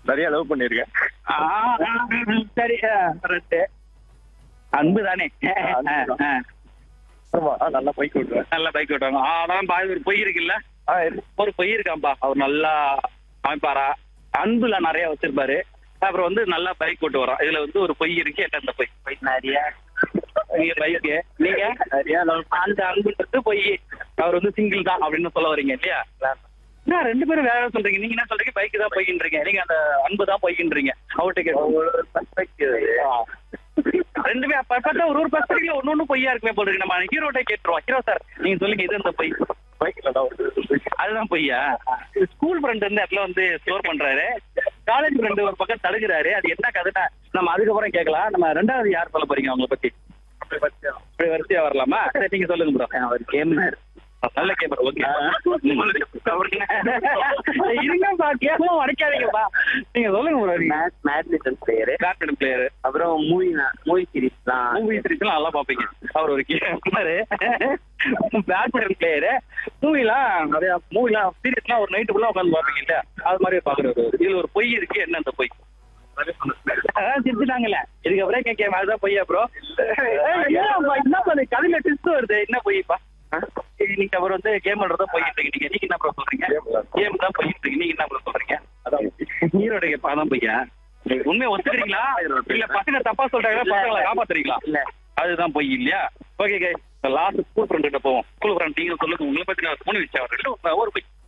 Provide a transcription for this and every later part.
நிறைய லவ் பண்ணிருக்கேன் ஆ, சரி கரெக்ட் அன்பு தானே அன்புதான். ஆ, ஆமா நல்லா பைக் ஓட்டுவேன் நல்ல பைக் ஓட்டுவாங்க அதான் பாய் ஒரு பொய் இருக்குல்ல ஆ இருக்கு. ஒரு பொய் இருக்காம்பா அவர் நல்லா அமைப்பாரா அன்புல நிறைய வச்சிருப்பாரு அப்புறம் வந்து நல்லா பைக் ஓட்டு வரோம் இதுல வந்து ஒரு பொய் இருக்கு என்ன அந்த பொய் பொய் நிறைய பைக்கு நீங்க நிறைய love அந்த அன்புன்றது பொய் அவர் வந்து சிங்கிள் தான் அப்படின்னு சொல்ல வரீங்க இல்லையா என்ன ரெண்டு பேரும் வேற சொல்றீங்க நீங்க என்ன சொல்றீங்க பைக் தான் பொய்ன்றீங்க நீங்க அந்த அன்பு தான் பொய்ன்றீங்க அவர்கிட்ட ஒரு perspective அது. ரெண்டுமே அப்ப பார்த்தா ஒரு ஒரு பர்சன்ட்ல ஒன்னு ஒண்ணு பொய்யா இருக்குமே போல இருக்கு நம்ம ஹீரோட்டை கேட்டுருவோம் ஹீரோ சார் நீங்க சொல்லுங்க இது இந்த பொய் பைக்ல தான் ஓட்டுவேன். அதுதான் பொய்யா ஸ்கூல் ஃப்ரெண்ட் வந்து இடத்துல வந்து ஸ்டோர் பண்றாரு காலேஜ் ஃப்ரெண்டு ஒரு பக்கம் தடுக்கிறாரு அது என்ன கதைன்னா நம்ம அதுக்கப்புறம் கேட்கலாம் நம்ம ரெண்டாவது யார் சொல்ல போறீங்க அவங்கள பத்தி அப்படி பச்சை. இப்படி வரிசையா வரலாமா சரி நீங்க சொல்லுங்க ப்ரோ அவர் கேமர் நல்ல கேமரா ஓகே இருங்கப்பா கேமரா உடைக்காதீங்கப்பா நீங்க சொல்லுங்க ப்ரோ நீங்க மேட்மிட்டன் பிளேயரு பேட்மிண்டன் பிளேயர் அப்புறம் மூவி மூவி சீரிஸ் தான் மூவி சீரிஸ்லாம் நல்லா பாப்பீங்க அவர் ஒரு கேமரு பேட்மிண்டன் பிளேயரு மூவிலாம் நிறைய மூவிலாம் சீரிஸ்லாம் ஒரு நைட்டு ஃபுல்லா உட்காந்து பாப்பீங்க இல்ல அது மாதிரி பாக்குறது இதுல ஒரு பொய் இருக்கு என்ன அந்த பொய் அதான் சிரிச்சுட்டாங்கல்ல இதுக்கப்புறம் கேட்க அதுதான் பொய்யா ப்ரோ என்ன பண்ணு கதையில ட்விஸ்ட் வருது என்ன பொய்ப்பா நீங்க அவர் வந்து கேம் விளையாடுறதா போயிட்டு இருக்கீங்க நீங்க என்ன ப்ரோ சொல்றீங்க கேம் தான் போயிட்டு இருக்கீங்க நீங்க என்ன ப்ரோ சொல்றீங்க அதான் ஹீரோடைய பாதான் பையா உண்மையை ஒத்துக்கிறீங்களா இல்ல பசங்க தப்பா சொல்றாங்களா பசங்களை காப்பாத்துறீங்களா இல்ல அதுதான் பொய் இல்லையா okay K last school friend கிட்ட போவோம் ஸ்கூல் ஃப்ரெண்ட் நீங்க சொல்லுங்க உங்களை பத்தி நான் மூணு விஷயம் ரெண்டு ஒரு பொய்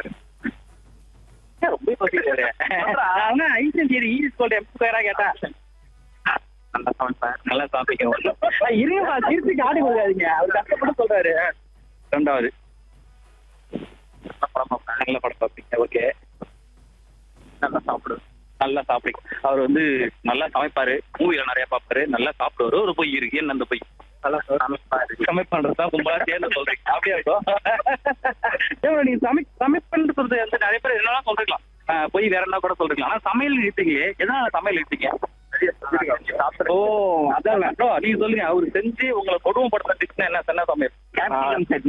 ஏன் ரொம்ப பசிக்கிறாரு ஆனா ஐசன் சரி ஈஸி ஸ்கூல் எம் ஸ்கொயரா கேட்டா நல்லா சமைப்பேன் நல்லா சாப்பிட்டீங்க இருங்கப்பா திருப்பி காட்டி கொடுக்காதீங்க அவர் கஷ்டப்பட்டு சொல்றாரு ரெண்டாவது நல்லா படம் பார்ப்பேன் நல்ல படம் பார்ப்பீங்க ஓகே நல்லா சாப்பிடுவேன் நல்லா சாப்பிடுங்க அவர் வந்து நல்லா சமைப்பாரு மூவில நிறைய பார்ப்பாரு நல்லா சாப்பிடுவாரு ஒரு பொய் இருக்கு என்ன அந்த பொய் நல்லா சமைப்பாரு சமைப்பண்றது தான் கும்பலா சேர்ந்து சொல்றீங்க அப்படியா இருக்கும் ஏன் நீங்க சமை சமைப்புன்னு சொல்றது வந்து நிறைய பேர் என்னெல்லாம் சொல்றீங்களா ஆஹ் பொய் வேற என்ன கூட சொல்றீங்களா ஆனா சமையல் நிறுத்தீங்களே எதனால சமையல் நிறுத்தீங்க நிறைய சாப்பிடுவேன். ஓ சாப்பிடுவேன் அதான் bro, நீங்க சொல்லுங்க அவரு செஞ்சு உங்களை கொடுமைப்படுத்த டிஷ்னா என்ன என்ன சமையல் Capsicum சட்னி.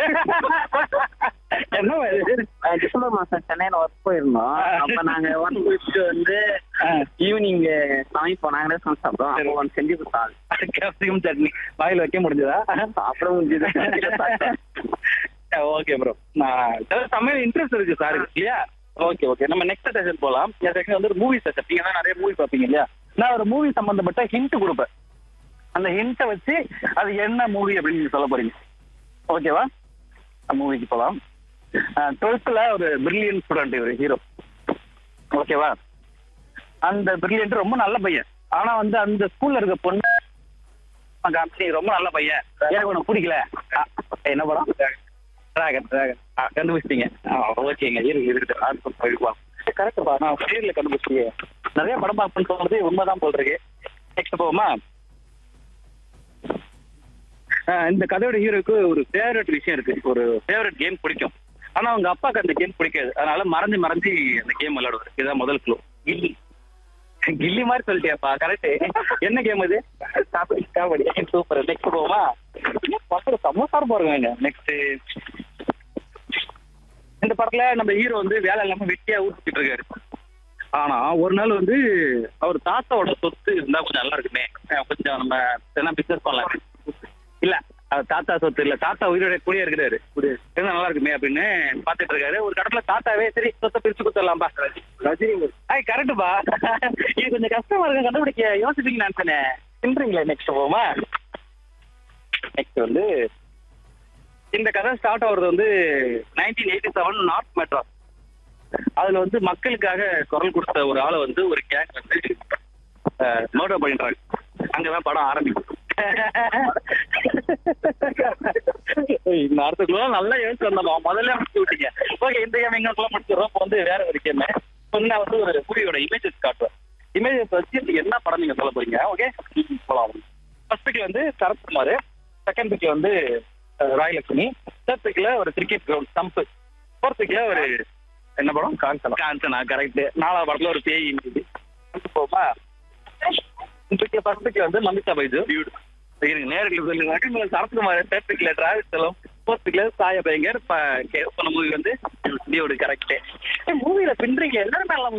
என்ன இது? அஹ் டிசம்பர் மாசம் சென்னையில ஒர்க் போயிருந்தோம் அப்ப நாங்க ஒர்க் முடிச்சுட்டு வந்து ஆ. ஈவினிங் சமைப்போம் நாங்களே சமைச்சு சாப்பிடுவோம் அப்போ ஒன்று செஞ்சு கொடுத்தாங்க கேப்சிகம் சட்னி வாயில வைக்க முடிஞ்சதா சாப்பிட முடிஞ்சது ஓகே ப்ரோ நான் சமையல் இன்ட்ரெஸ்ட் இருக்கு சார் இல்லையா ஓகே ஓகே நம்ம நெக்ஸ்ட் செஷன் போலாம் என் செஷன் வந்து மூவி செஷன் நீங்க தான் நிறைய மூவி பார்ப்பீங்க இல்லையா நான் ஒரு மூவி சம்பந்தப்பட்ட ஹிண்ட் கொடுப்பேன் அந்த ஹிண்ட்டை வச்சு அது என்ன மூவி அப்படின்னு நீங்க சொல்ல போறீங்க ஓகேவா மூவிக்கு போகலாம் டுவெல்த்தில் ஒரு பிரில்லியன் ஸ்டூடெண்ட் இவர் ஹீரோ ஓகேவா அந்த பிரில்லியன்ட் ரொம்ப நல்ல பையன் ஆனா வந்து அந்த ஸ்கூல்ல இருக்க பொண்ணு காமிச்சு ரொம்ப நல்ல பையன் எனக்கு உனக்கு பிடிக்கல ஆ, என்ன படம் டிராகன் டிராகன் கண்டுபிடிச்சிட்டீங்க ஓகேங்க இருக்கு இருக்கு அடுத்து போயிருக்கலாம் கரெக்டுப்பா நான் பேர்ல கண்டுபிடிச்சிங்க நிறைய படம் பார்ப்பேன்னு சொல்றது உண்மைதான் போல் இருக்கு நெக்ஸ்ட் போவோமா ஆ, இந்த கதையோட ஹீரோக்கு ஒரு ஃபேவரட் விஷயம் இருக்கு ஒரு ஃபேவரட் கேம் பிடிக்கும் ஆனா அவங்க அப்பாக்கு அந்த கேம் பிடிக்காது அதனால மறைஞ்சு மறைஞ்சு அந்த கேம் விளையாடுவாரு இதுதான் முதல் க்ளூ கில்லி கில்லி மாதிரி சொல்லிட்டியாப்பா கரெக்ட் என்ன கேம் இது கபடி கபடி சூப்பர் நெக்ஸ்ட் போவோமா பசங்க சமோசா பாருங்க நெக்ஸ்ட் இந்த படத்துல நம்ம ஹீரோ வந்து வேலை இல்லாம வெட்டியா ஊட்டிட்டு இருக்காரு ஆனா ஒரு நாள் வந்து அவர் தாத்தாவோட சொத்து இருந்தா கொஞ்சம் நல்லா இருக்குமே அஹ் கொஞ்சம் நம்ம என்ன பிசினஸ் பண்ணலாம் இல்ல அவர் தாத்தா சொத்து இல்ல தாத்தா உயிரோட கூடிய இருக்கிறாரு இருந்தா நல்லா இருக்குமே அப்படின்னு பாத்துட்டு இருக்காரு ஒரு கடத்துல தாத்தாவே சரி சொத்தை பிரிச்சு கொடுத்துடலாம்பா ரஜினி ஐய் கரெக்டுப்பா இது கொஞ்சம் கஷ்டமா இருக்கு கண்டுபிடிக்க யோசிப்பீங்க நான் சொன்னேன் சின்றீங்களா நெக்ஸ்ட் போமா நெக்ஸ்ட் வந்து இந்த கதை ஸ்டார்ட் ஆகுறது வந்து nineteen eighty seven North Madras அதுல வந்து மக்களுக்காக குரல் கொடுத்த ஒரு ஆளை வந்து ஒரு கேங் வந்து மர்டர் பண்ணிடுறாங்க அங்கதான் படம் ஆரம்பிக்கும் இந்த அர்த்தக்குள்ள நல்லா யோசிச்சு வந்தோம் முதல்ல முடிச்சு விட்டீங்க ஓகே இந்த கேம் எங்களுக்குள்ள முடிச்சிடுறோம் இப்போ வந்து வேற ஒரு கேம் வந்து நான் வந்து ஒரு மூவியோட இமேஜஸ் காட்டுவேன் இமேஜஸ் வச்சு நீங்க என்ன படம் நீங்க சொல்ல போறீங்க ஓகே போலாம் ஃபர்ஸ்ட் பிக்ல வந்து சரத்குமார் செகண்ட் பிக்ல வந்து அஹ், ராயலட்சுமி தேர்ட் பிக்ல ஒரு கிரிக்கெட் கிரவுண்ட் ஸ்டம்ப் ஃபோர்த் பிக்ல ஒரு என்ன படம் காஞ்சனா காஞ்சனா கரெக்ட் நாலாவது படத்துல ஒரு பேய் இருக்குது போமா பிக்ல ஃபர்ஸ்ட் பிக்ல வந்து மமிதா பைஜு இருங்க நேருக்கு சொல்லுங்க சரத்குமார் தேர்ட் பிக்ல டிராவல் செல்லம் ஃபோர்த் பிக்ல சாய பயங்கர் சொன்ன மூவி வந்து டியோடு கரெக்ட் மூவில பின்றீங்க எல்லாரும் நல்லா